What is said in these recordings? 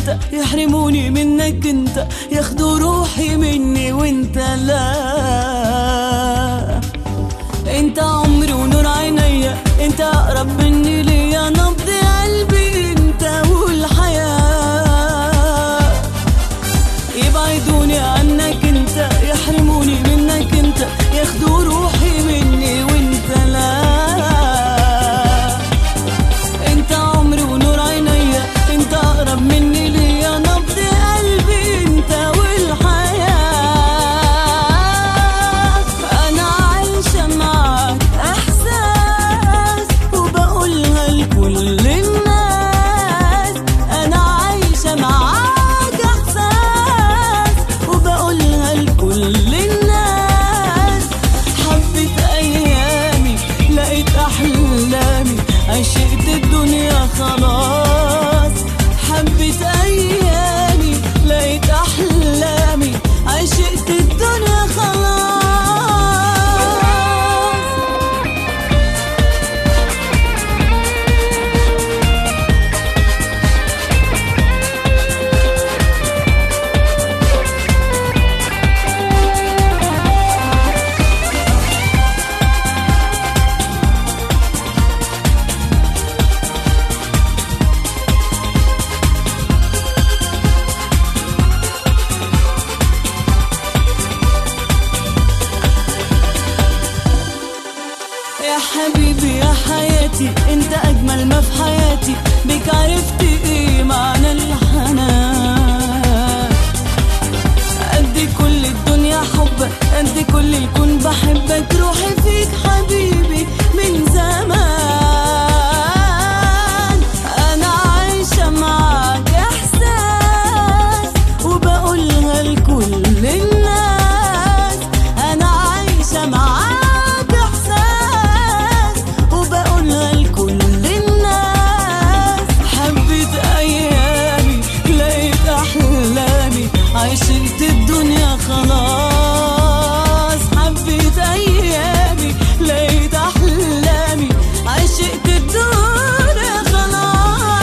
انت يحرموني منك انت ياخدوا روحي مني وانت لا انت عمري ونور عينيا انت اقرب مني ليا نبض قلبي انت والحياه يبعدوني عنك انت يحرموني منك انت ياخدوا روحي مني وانت لا انت عمري ونور عينيا انت اقرب مني ليا نبض قلبي انت والحياة انا عايشة معاك احساس وبقولها لكل الناس انا عايشة معاك احساس وبقولها لكل الناس حبيت ايامي لقيت احلامي عشقت الدنيا خلاص حبيت ايامي لقيت احلامي عشقت الدنيا خلاص يا حبيبي يا حياتي انت اجمل ما في حياتي بك عرفت ايه معنى الحنان قد كل الدنيا حبك قد كل الكون بحبك روحي فيك حبيبي من زمان انا عايشة معاك احساس وبقولها لكل الناس انا عايشة معاك احساس وبقولها لكل الناس حبيت ايامي لقيت احلامي عشقت الدنيا خلاص حبيت ايامي لقيت احلامي عشقت الدنيا خلاص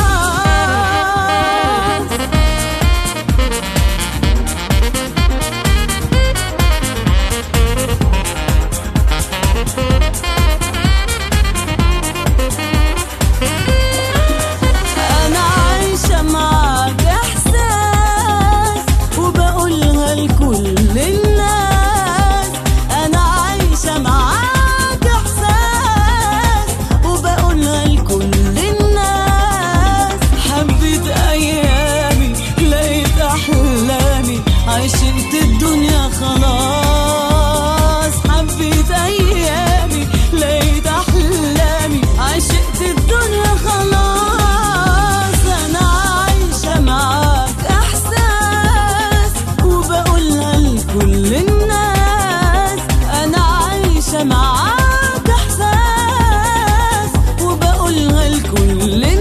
أنا عايشة معاك إحساس وبقولها لكل الناس أنا عايشة معاك إحساس وبقولها لكل الناس حبيت أيامي لقيت أحلامي عشقت الدنيا خلاص حبيت أيامي لقيت أحلامي عشقت الدنيا خلاص أنا عايشة معاك إحساس وبقولها لكل الناس أنا عايشة معاك إحساس وبقولها لكل الناس